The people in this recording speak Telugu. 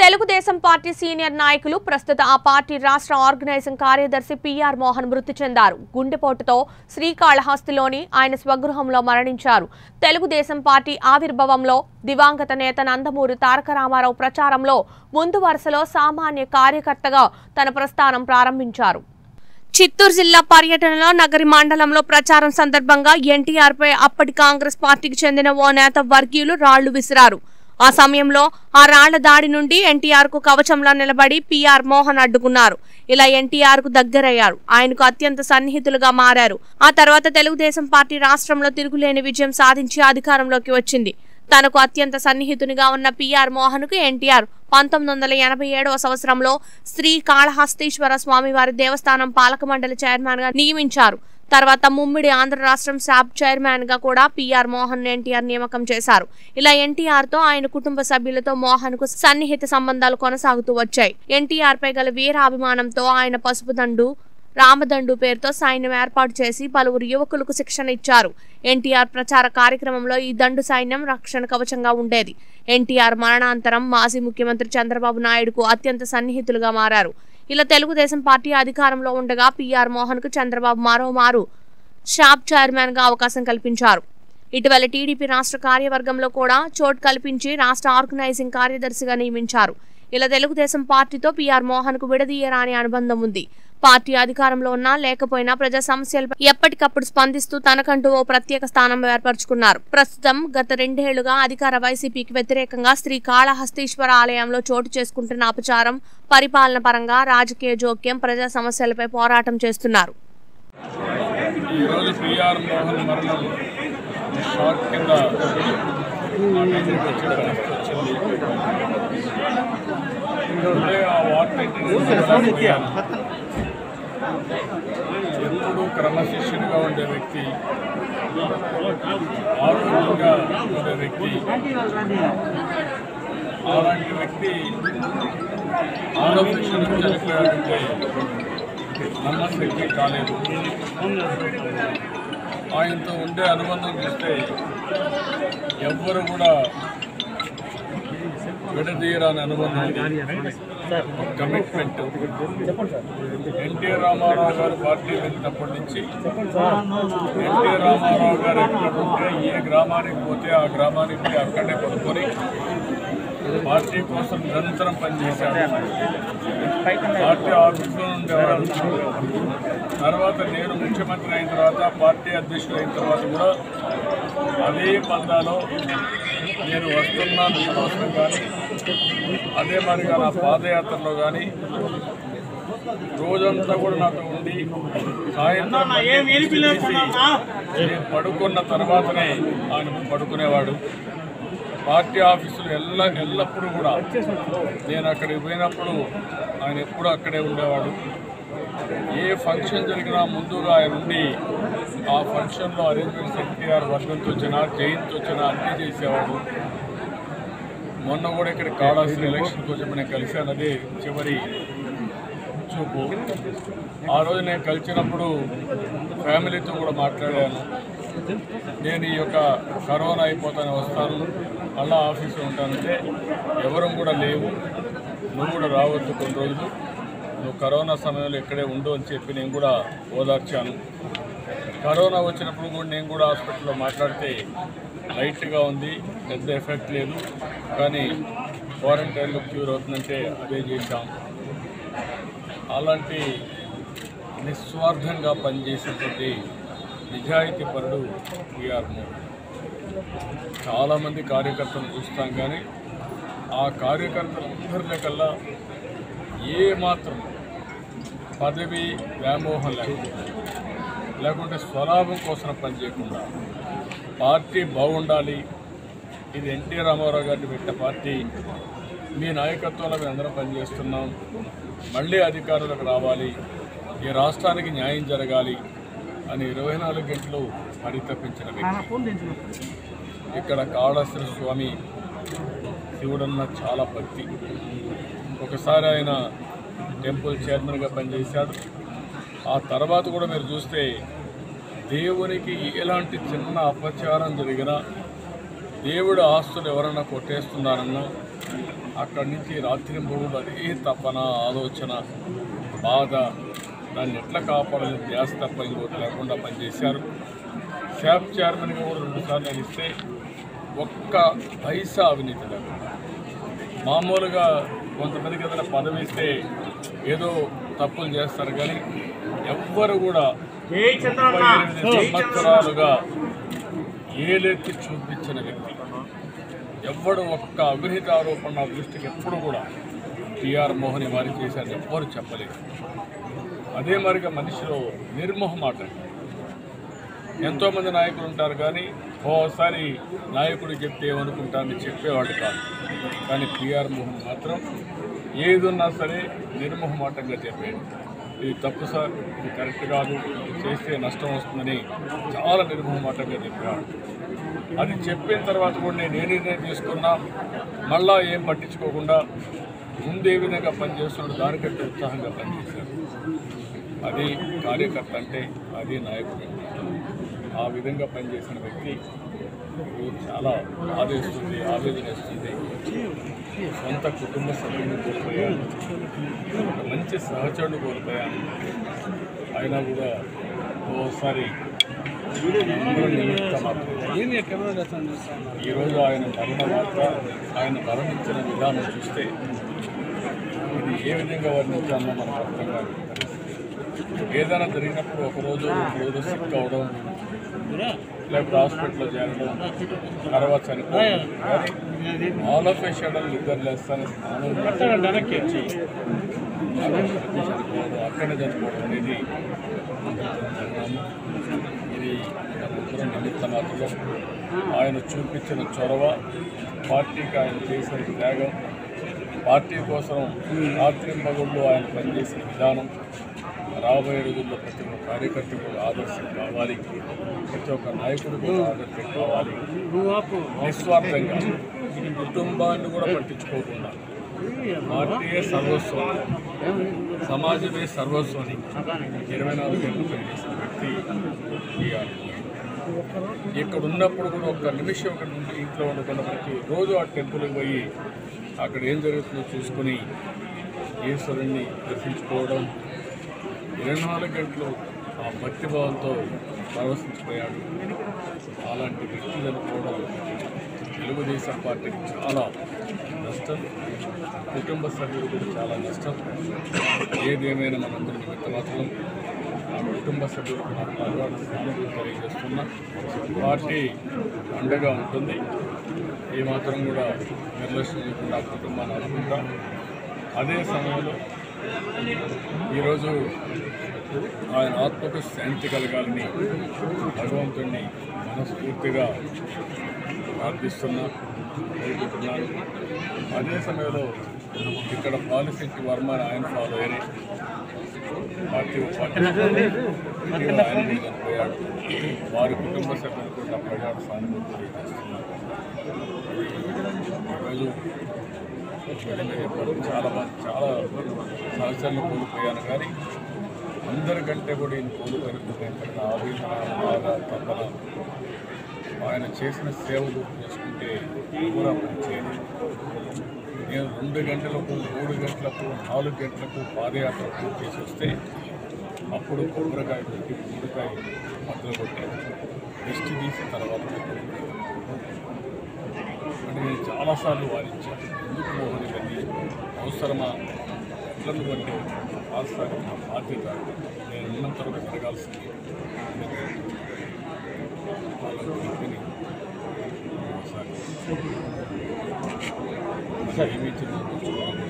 తెలుగుదేశం పార్టీ సీనియర్ నాయకులు ప్రస్తుత ఆ పార్టీ రాష్ట్ర ఆర్గనైజింగ్ కార్యదర్శి పిఆర్ మోహన్ మృతి చెందారు గుండెపోటుతో శ్రీకాళహస్తిలోని ఆయన స్వగృహంలో మరణించారు తెలుగుదేశం పార్టీ ఆవిర్భావంలో దివంగత నేత నందమూరి తారక రామారావు ప్రచారంలో ముందు వరుసలో సామాన్య కార్యకర్తగా తన ప్రస్థానం ప్రారంభించారు చిత్తూరు జిల్లా పర్యటనలో నగరి మండలంలో ప్రచారం సందర్భంగా ఎన్టీఆర్ పై అప్పటి కాంగ్రెస్ పార్టీకి చెందిన ఓ నేత వర్గీయులు రాళ్లు విసిరారు ఆ సమయంలో ఆ రాళ్ల దాడి నుండి ఎన్టీఆర్ కు కవచంలా నిలబడి పిఆర్ మోహన్ అడ్డుకున్నారు ఇలా ఎన్టీఆర్ కు దగ్గరయ్యారు ఆయనకు అత్యంత సన్నిహితులుగా మారారు ఆ తర్వాత తెలుగుదేశం పార్టీ రాష్ట్రంలో తిరుగులేని విజయం సాధించి అధికారంలోకి వచ్చింది తనకు అత్యంత సన్నిహితునిగా ఉన్న పిఆర్ మోహన్ కు ఎన్టీఆర్ పంతొమ్మిది వందల ఎనభై ఏడవ సంవత్సరంలో శ్రీ కాళహస్తీశ్వర స్వామివారి దేవస్థానం పాలక మండలి చైర్మన్ గా నియమించారు తర్వాత ముమ్మిడి ఆంధ్ర రాష్ట్రం శాప్ చైర్మన్ గా కూడా పిఆర్ మోహన్ ఎన్టీఆర్ నియామకం చేశారు ఇలా ఎన్టీఆర్ తో ఆయన కుటుంబ సభ్యులతో మోహన్ కు సన్నిహిత సంబంధాలు కొనసాగుతూ వచ్చాయి ఎన్టీఆర్ పై గల వీర అభిమానంతో ఆయన పసుపు దండు రామదండు పేరుతో సైన్యం ఏర్పాటు చేసి పలువురు యువకులకు శిక్షణ ఇచ్చారు ఎన్టీఆర్ ప్రచార కార్యక్రమంలో ఈ దండు సైన్యం రక్షణ కవచంగా ఉండేది ఎన్టీఆర్ మరణాంతరం మాజీ ముఖ్యమంత్రి చంద్రబాబు నాయుడుకు అత్యంత సన్నిహితులుగా మారారు ఇలా తెలుగుదేశం పార్టీ అధికారంలో ఉండగా పిఆర్ మోహన్ కు చంద్రబాబు మరోమారు షాప్ చైర్మన్ గా అవకాశం కల్పించారు ఇటీవల టీడీపీ రాష్ట్ర కార్యవర్గంలో కూడా చోటు కల్పించి రాష్ట్ర ఆర్గనైజింగ్ కార్యదర్శిగా నియమించారు ఇలా తెలుగుదేశం పార్టీతో పిఆర్ మోహన్ కు విడదీయరాని అనుబంధం ఉంది పార్టీ అధికారంలో ఉన్నా లేకపోయినా ప్రజా సమస్యలపై ఎప్పటికప్పుడు స్పందిస్తూ తనకంటూ ఓ ప్రత్యేక స్థానం ఏర్పరచుకున్నారు ప్రస్తుతం గత రెండేళ్లుగా అధికార వైసీపీకి వ్యతిరేకంగా శ్రీ కాళహస్తీశ్వర ఆలయంలో చోటు చేసుకుంటున్న అపచారం పరిపాలన పరంగా రాజకీయ జోక్యం ప్రజా సమస్యలపై పోరాటం చేస్తున్నారు ఈరోజు పిఆర్ మోహన్ మరణం షాక్ కింద నాకందరికి వచ్చే పరిస్థితి వచ్చింది ఇప్పుడే ఆ వార్త ఎప్పుడు క్రమశిక్షణగా ఉండే వ్యక్తి ఆరోగ్యంగా ఉండే వ్యక్తి అలాంటి వ్యక్తి ఆరోగ్యం చనిపోయాడంటే నమ్మశక్తి కాలేదు ఆయనతో ఉండే అనుబంధం చూస్తే ఎవ్వరు కూడా విడదీయరాని అనుబంధం కమిట్మెంట్ ఎన్టీ రామారావు గారు పార్టీ వెళ్ళినప్పటి నుంచి ఎన్టీ రామారావు గారు ఎక్కడ ఉంటే ఏ గ్రామానికి పోతే ఆ గ్రామానికి పోయి అక్కడే పడుకొని పార్టీ కోసం నిరంతరం పనిచేశాడు పార్టీ ఆఫీసులో ఉండేవాడు తర్వాత నేను ముఖ్యమంత్రి అయిన తర్వాత పార్టీ అధ్యక్షుడు అయిన తర్వాత కూడా అదే పందాలో నేను వస్తున్నా మీకోసం కానీ అదే మరిగా నా పాదయాత్రలో కానీ రోజంతా కూడా నాతో ఉండి సాయంత్రం తీసి నేను పడుకున్న తర్వాతనే ఆయన పడుకునేవాడు పార్టీ ఆఫీసులు ఎల్ల ఎల్లప్పుడూ కూడా నేను అక్కడికి పోయినప్పుడు ఆయన ఎప్పుడూ అక్కడే ఉండేవాడు ఏ ఫంక్షన్ జరిగినా ముందుగా ఆయన ఉండి ఆ ఫంక్షన్లో అరేంజ్మెంట్స్ ఎన్టీఆర్ వర్గంతో వచ్చినా జయంతి వచ్చినా అన్నీ చేసేవాడు మొన్న కూడా ఇక్కడ కాళాసిన ఎలక్షన్కి వచ్చి నేను కలిశాను అదే చివరి చూపు ఆ రోజు నేను కలిసినప్పుడు ఫ్యామిలీతో కూడా మాట్లాడాను నేను ఈ యొక్క కరోనా అయిపోతాను వస్తాను మళ్ళా ఆఫీస్లో ఉంటానంటే ఎవరు కూడా లేవు నువ్వు కూడా రావద్దు కొన్ని రోజులు నువ్వు కరోనా సమయంలో ఇక్కడే ఉండు అని చెప్పి నేను కూడా ఓదార్చాను కరోనా వచ్చినప్పుడు కూడా నేను కూడా హాస్పిటల్లో మాట్లాడితే లైట్గా ఉంది పెద్ద ఎఫెక్ట్ లేదు కానీ క్వారంటైన్లో క్యూర్ అవుతుందంటే అదే చేశాం అలాంటి నిస్వార్థంగా పనిచేసేటువంటి నిజాయితీ పరుడు పిఆర్ మోహన్ చాలామంది కార్యకర్తలు చూస్తాం కానీ ఆ కార్యకర్తలందరిలో కల్లా ఏ మాత్రం పదవి వ్యామోహం లేకుండా లేకుంటే స్వలాభం కోసం పనిచేయకుండా పార్టీ బాగుండాలి ఇది ఎన్టీ రామారావు గారిని పెట్టిన పార్టీ మీ నాయకత్వంలో మేము అందరం పనిచేస్తున్నాం మళ్ళీ అధికారులకు రావాలి ఈ రాష్ట్రానికి న్యాయం జరగాలి అని ఇరవై నాలుగు గంటలు పరితపించిన వ్యక్తి ఇక్కడ కాళేశ్వర స్వామి శివుడన్న చాలా భక్తి ఒకసారి ఆయన టెంపుల్ చైర్మన్గా పనిచేశాడు ఆ తర్వాత కూడా మీరు చూస్తే దేవునికి ఎలాంటి చిన్న అపచారం జరిగినా దేవుడు ఆస్తులు ఎవరన్నా కొట్టేస్తున్నారన్నా అక్కడి నుంచి రాత్రి మూడు అదే తపన ఆలోచన బాధ దాన్ని ఎట్లా కాపాడాలని ధ్యాస తప్ప ఇంకోటి లేకుండా పనిచేశారు శాప్ చైర్మన్గా కూడా రెండుసార్లు నేను ఇస్తే ఒక్క పైసా అవినీతి లేకుండా మామూలుగా కొంతమందికి ఏదైనా పదవి ఇస్తే ఏదో తప్పులు చేస్తారు కానీ ఎవ్వరు కూడా ముప్పై ఎనిమిది సంవత్సరాలుగా ఏలెత్తి చూపించిన వ్యక్తి ఎవ్వడు ఒక్క అవినీతి ఆరోపణ నా దృష్టికి ఎప్పుడు కూడా టిఆర్ మోహన్ వారి చేశారని ఎవ్వరు చెప్పలేదు అదే మరిగా మనిషిలో నిర్మోహమాట ఎంతోమంది నాయకులు ఉంటారు కానీ ఓసారి నాయకుడు చెప్తే ఏమనుకుంటారని చెప్పేవాడు కాదు కానీ పిఆర్ మోహన్ మాత్రం ఏదున్నా సరే నిర్మోహమాటంగా చెప్పేది ఇది తప్పు సార్ ఇది కరెక్ట్ కాదు ఇది చేస్తే నష్టం వస్తుందని చాలా నిర్మోహమాటంగా చెప్పేవాడు అది చెప్పిన తర్వాత కూడా నేను ఏ నిర్ణయం తీసుకున్నా మళ్ళా ఏం పట్టించుకోకుండా ముందు ఏ విధంగా పనిచేస్తున్నాడు దానికంటే ఉత్సాహంగా పనిచేశాడు అది కార్యకర్త అంటే అది నాయకుడు అంటే. ఆ విధంగా పనిచేసిన వ్యక్తి ఇప్పుడు చాలా ఆదేశిస్తుంది ఆవేదన ఇస్తుంది సొంత కుటుంబ సభ్యులను కోల్పోయాను ఒక మంచి సహచరుడు కోల్పోయాను అయినా కూడా ఓసారి అందరూ నిమిత్తం మాత్రమే. ఈరోజు ఆయన మరణ వార్త ఆయన మరణించిన విధానం చూస్తే ఇది ఏ విధంగా వర్ణించాలో మనకు అర్థం కాదు ఏదైనా జరిగినప్పుడు ఒక రోజు రెండు రోజులు సిక్ అవడం లేకపోతే హాస్పిటల్లో చేరడం తర్వాత చనిపోవడం కానీ ఆల్ ఆఫ్ ఏ షడల్ నిద్ర లేస్తానే స్నానం వచ్చి చనిపోవడం అక్కడే చనిపోవడం అనేది పరిణామం. ఇది ముగ్గురం నిమిత్త మాత్రం ఆయన చూపించిన చొరవ పార్టీకి ఆయన చేసిన త్యాగం పార్టీ కోసం రాత్రింబగుళ్ళు ఆయన పనిచేసిన విధానం రాబోయే రోజుల్లో ప్రతి ఒక్క కార్యకర్త కూడా ఆదర్శం కావాలి ప్రతి ఒక్క నాయకుడు కూడా ఆదర్శం కావాలి నిస్వార్థంగా కుటుంబాన్ని కూడా పట్టించుకోకుండా పార్టీయే సర్వస్వం సమాజమే సర్వస్వం ఇరవై నాలుగు గంటలు పనిచేసిన వ్యక్తి టీఆర్ ఇక్కడ ఉన్నప్పుడు కూడా ఒక నిమిషం ఒక ఇంట్లో ఉండకుండా ప్రతి రోజు ఆ టెంపుల్కి పోయి అక్కడ ఏం జరుగుతుందో చూసుకుని ఈశ్వరుణ్ణి దర్శించుకోవడం ఇరవై నాలుగు గంటలు ఆ భక్తిభావంతో పరవశించిపోయాడు అలాంటి వ్యక్తి చనిపోవడం తెలుగుదేశం పార్టీకి చాలా నష్టం కుటుంబ సభ్యులు కూడా చాలా నష్టం ఏదేమైనా మనందరం నిమిత్త మాత్రం ఆ కుటుంబ సభ్యులకు నా పరవాడ సానుభూతి తెలియజేస్తున్నా పార్టీ అండగా ఉంటుంది ఏమాత్రం కూడా నిర్లక్ష్యం చేయకుండా ఆ కుటుంబాన్ని అనుకుంటాం అదే సమయంలో ఈరోజు ఆయన ఆత్మకు శాంతి కలగాలని భగవంతుణ్ణి మనస్ఫూర్తిగా ప్రార్థిస్తున్నా కోరుకుంటున్నాను అదే సమయంలో ఇక్కడ పాలసీకి వర్మ అని ఆయన ఫాలో అయ్యి పార్టీ పార్టీ ఇటీవల ఆయన కూడా చనిపోయాడు వారి కుటుంబ సభ్యులు కూడా ప్రగాఢ సానుభూతి తెలియజేస్తున్నారు ఈరోజు చాలా మంది చాలా సంవత్సరాలు కోల్పోయాను కానీ అందరికంటే కూడా ఈయన కోల్పోయిన ఆవేదన బాధ తపన ఆయన చేసిన సేవ గుర్తు చేసుకుంటే కూడా పనిచేయదు నేను రెండు గంటలకు మూడు గంటలకు నాలుగు గంటలకు పాదయాత్ర పూర్తి చేసి వస్తే అప్పుడు కొబ్బరికాయ పెట్టి కొబ్బరికాయ మద్దలు కొట్టాను టెస్ట్ తీసి తర్వాత కొబ్బరికాయ. అంటే నేను చాలాసార్లు వారించాను ఎందుకు మోహన్ ఇవన్నీ అవసరమా ఎట్లను బట్టి రాష్ట్రానికి నా బాధ్యత నేను ఉన్నంత వరకు జరగాల్సింది వాళ్ళని చెప్పి ఒకసారి ఏమి ఇచ్చిందో చూసుకోవాలి